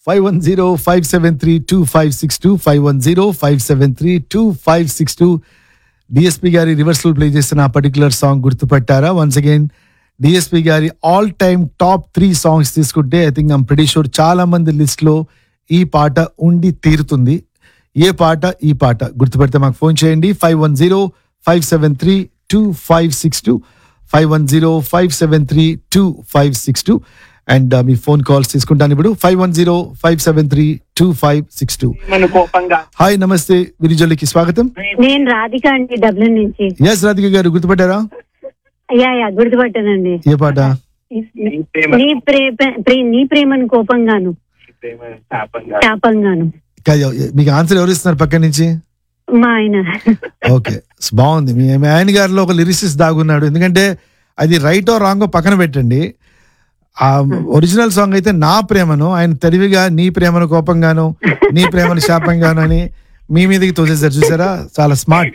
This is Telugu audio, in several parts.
Five one zero five seven three two five six two five one zero five seven three two five six two DSP గారి రివర్సల్ ప్లే చేసిన ఆ పర్టికులర్ సాంగ్ గుర్తుపట్టారా వన్స్ అగైన్ డిఎస్పి గారి all time top three songs తీసుకుంటే I think I'm pretty sure చాలా మంది లిస్ట్ లో ఈ పాట ఉండి తీరుతుంది ఏ పాట ఈ పాట గుర్తుపెడితే మాకు ఫోన్ చేయండి five one zero five seven three two five six two five one zero five seven three two five six two and మీ ఫోన్ కాల్స్ తీసుకుంటాను ఇప్పుడు five one zero five seven three two five six two మన కోపంగా హాయ్ నమస్తే విరిజల్లికి స్వాగతం నేను రాధిక అండి డబ్లిన్ నుంచి ఎస్ రాధిక గారు గుర్తుపెట్టారా యా యా గుర్తుపట్టానండి ఏ పాట నీ ప్రేమ నీ ప్రేమ ప్రే- నీ ప్రేమను కోపంగాను ప్రేమ శాపంగా శాపంగాను కాదు, మీకు ఆన్సర్ ఎవరు ఇస్తున్నారు పక్క నుంచి మా ఆయన ఓకే బాగుంది మీ మీ ఆయన గారిలో ఒక లిరిసిస్ దాగున్నాడు ఎందుకంటే అది రైట్ ఓ రాంగో పక్కన పెట్టండి ఆ ఒరిజినల్ సాంగ్ అయితే నా ప్రేమను ఆయన తెలివిగా నీ ప్రేమను కోపంగాను నీ ప్రేమను శాపంగాను అని మీ మీదకి తోసేసారు చూసారా చాలా స్మార్ట్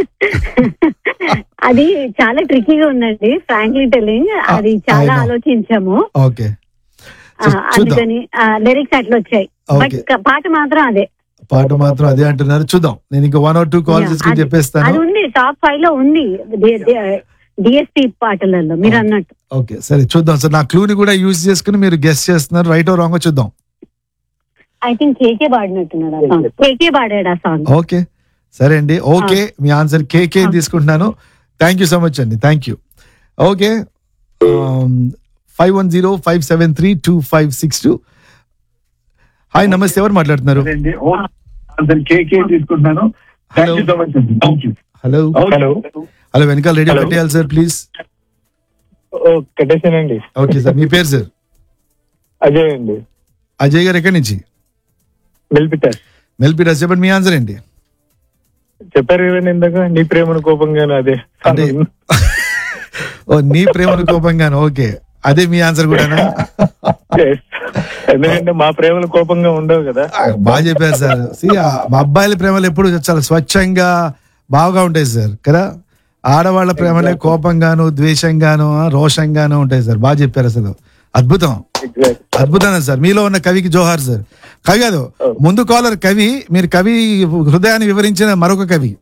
అది చాలా ట్రికీగా ఉందండి ఫ్రాంక్లీ టెలింగ్ అది చాలా I know. ఆలోచించాము ఓకే ఆ, So, చూద్దాం అందుకని లిరిక్స్ అట్లా వచ్చాయి బట్ Okay. పాట మాత్రం అదే పాట మాత్రం అదే అంటున్నారు చూద్దాం నేను ఇంకా one or two call Yeah, చేసుకుని అది- చెప్పేస్తాను అది ఉంది టాప్ ఫైవ్ లో ఉంది డిఎస్పి పాటలలో మీరు అన్నట్టు ఓకే సరే చూద్దాం సార్ నా క్లూని కూడా యూజ్ చేసుకుని మీరు గెస్ట్ చేస్తున్నారు రైట్ ఓ రాంగో చూద్దాం ఐ థింక్ కేకే పాడినట్టున్నాడు ఆ సాంగ్ కేకే పాడాడు ఆ సాంగ్ ఓకే సరే అండి ఓకే మీ ఆన్సర్ కేకే తీసుకుంటున్నాను థ్యాంక్ యూ సో మచ్ అండి thank you okay five one zero five seven three two five six two hi నమస్తే ఎవరు మాట్లాడుతున్నారు అదేంటి. ఓ, అసలు కేక్ ఏం తీసుకుంటున్నాను థ్యాంక్ యూ సో మచ్ అండి thank you hello hello hello వెనకాల రెడీ Hello. పెట్టేయాలి సార్ ప్లీజ్ ఓ కట్టేసానండి ఓకే సార్ మీ పేరు సార్ అజయ్ అండి అజయ్ గారు ఎక్కడి నుంచి మెల్పిటార్ మెల్పీరా చెప్పండి మీ ఆన్సర్ ఏంటి చెప్పారు కదండి ఇందాక నీ ప్రేమను కోపంగాను అదే అంటే ఓ నీ ప్రేమను కోపంగాను ఓకే అదే మీ ఆన్సర్ కూడానా Yes. ఎందుకంటే మా ప్రేమలు కోపంగా ఉండవు కదా ఆ, బాగా చెప్పారు సార్ See, ఆ, మా అబ్బాయిల ప్రేమలు ఎప్పుడు చాలా స్వచ్ఛంగా బాగా ఉంటాయి సార్ కదా ఆడవాళ్ళ ప్రేమలే కోపంగాను ద్వేషంగాను ఆ, రోషంగాను ఉంటాయి సార్ బాగా చెప్పారు అసలు అద్భుతం ఎగ్జాక్ట్ అద్భుతం సార్ మీలో ఉన్న కవికి జోహార్ సార్ కవి కాదు ముందు కాలర్ కవి మీరు కవి హృదయాన్ని వివరించిన మరొక కవి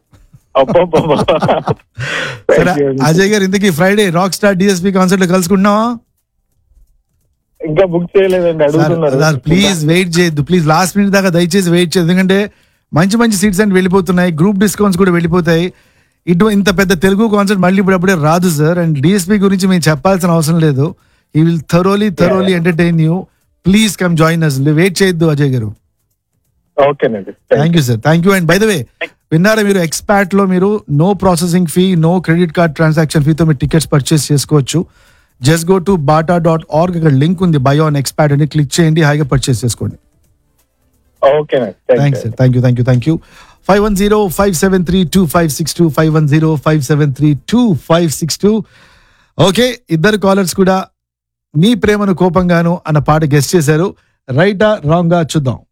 సరే అజయ్ గారు ఇంతకీ Friday rock star DSP concert లో కలుసుకుంటున్నావా ఇంకా బుక్ చేయలేదండి అడుగుతున్నారు ప్లీజ్ వెయిట్ చేయొద్దు ప్లీజ్ లాస్ట్ మినిట్ దాకా దయచేసి వెయిట్ చేయదు ఎందుకంటే మంచి మంచి సీట్స్ అని వెళ్ళిపోతున్నాయి గ్రూప్ డిస్కౌంట్స్ కూడా వెళ్ళిపోతాయి ఇటు ఇంత పెద్ద తెలుగు కాన్సర్ట్ మళ్ళీ ఇప్పుడు అప్పుడే రాదు సార్ అండ్ డిఎస్పీ గురించి మేము చెప్పాల్సిన అవసరం లేదు ఈ will thoroughly thoroughly entertain you please come join us wait చేయొద్దు అజయ్ గారు ఓకేనండి thank you sir thank you and by the way విన్నారా మీరు ఎక్స్పాట్ లో మీరు no processing fee no credit card transaction ఫీతో మీరు టికెట్స్ పర్చేస్ చేసుకోవచ్చు just go to BATA dot org ఇక్కడ లింక్ ఉంది బై ఆన్ ఎక్స్పాట్ అని క్లిక్ చేయండి హాయిగా పర్చేస్ చేసుకోండి ఓకేనండి thanks sir thank you thank you thank you five one zero five seven three two five six two five one zero five seven three two five six two okay ఇద్దరు కాలర్స్ కూడా నీ ప్రేమను కోపంగాను అన్న పాట గెస్ట్ చేశారు రైటా రాంగా చూద్దాం